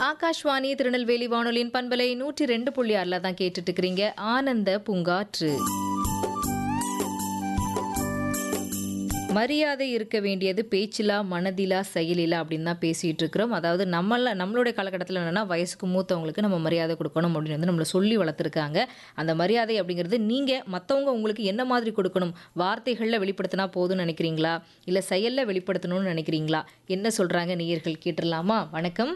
ஆகாஷ்வாணி திருநெல்வேலி வானொலியின் பண்பலை நூற்றி ரெண்டு புள்ளி ஆறில் தான் கேட்டுட்டு இருக்கிறீங்க ஆனந்த பூங்காற்று மரியாதை இருக்க வேண்டியது பேச்சிலா மனதிலா செயலிலா அப்படின்னு தான் பேசிகிட்டு இருக்கிறோம் அதாவது நம்மள நம்மளுடைய காலகட்டத்தில் என்னென்னா வயசுக்கு மூத்தவங்களுக்கு நம்ம மரியாதை கொடுக்கணும் அப்படின்னு வந்து நம்மளை சொல்லி வளர்த்துருக்காங்க அந்த மரியாதை அப்படிங்கிறது நீங்கள் மற்றவங்க உங்களுக்கு என்ன மாதிரி கொடுக்கணும் வார்த்தைகளில் வெளிப்படுத்தினா போதும்னு நினைக்கிறீங்களா இல்லை செயலில் வெளிப்படுத்தணும்னு நினைக்கிறீங்களா என்ன சொல்கிறாங்க நேயர்கள் கேட்டுடலாமா வணக்கம்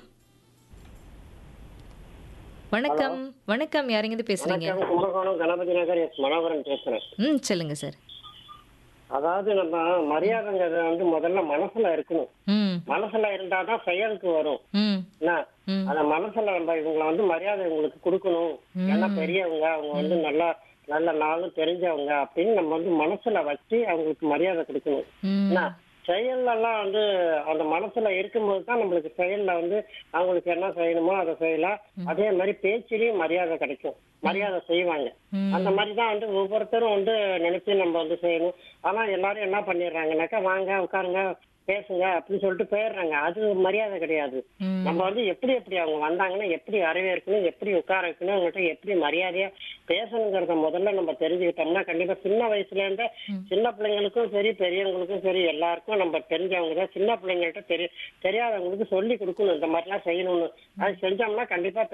வணக்கம் வணக்கம் யாருங்க பேசுறீங்க வணக்கம் கும்பகோணம் கணபதி நகர் எஸ் மனோகரன் பேசுறேன் ம் சொல்லுங்க சார் அதாவது நம்ம மரியாதைங்கிறது வந்து முதல்ல மனசுல இருக்கணும் ம் மனசுல இருந்தாதான் செயலுக்கு வரும் ம் என்ன ம். அந்த மனசுல நம்ம இவங்களை வந்து மரியாதை உங்களுக்கு கொடுக்கணும் ஏன்னா பெரியவங்க அவங்க வந்து நல்லா நல்ல நாளும் தெரிஞ்சவங்க அப்படின்னு நம்ம வந்து மனசுல வச்சு அவங்களுக்கு மரியாதை கொடுக்கணும் ம் என்ன செயல்லாம் வந்து அந்த மனசுல இருக்கும்போது தான் நம்மளுக்கு செயல்ல வந்து அவங்களுக்கு என்ன செய்யணுமோ அதை செய்யலாம் அதே மாதிரி பேச்சிலையும் மரியாதை கிடைக்கும் மரியாதை செய்வாங்க ம். அந்த மாதிரி தான் வந்து ஒவ்வொருத்தரும் வந்து நினைச்சு நம்ம வந்து செய்யணும் ஆனா எல்லாரும் என்ன பண்ணிடுறாங்கனாக்கா வாங்க உட்காருங்க பேசுங்க அப்படின்னு சொல்லிட்டு போயிடுறாங்க அது மரியாதை கிடையாது ம். நம்ம வந்து எப்படி எப்படி அவங்க வந்தாங்கன்னா எப்படி வரவேற்கணும் எப்படி உட்கார வைக்கணும் அவங்ககிட்ட எப்படி மரியாதையா பேசணுங்கிறத முதல்ல நம்ம தெரிஞ்சுக்கிட்டோம்னா கண்டிப்பா சின்ன வயசுல இருந்தே சின்ன பிள்ளைங்களுக்கும் சரி பெரியவங்களுக்கும் சரி எல்லாருக்கும் நம்ம தெரிஞ்சவங்க தான் சின்ன பிள்ளைங்கள்ட்ட தெரிய தெரியாதவங்களுக்கு சொல்லி கொடுக்கணும் இந்த மாதிரிலாம் செய்யணும்னு அது செஞ்சோம்னா கண்டிப்பா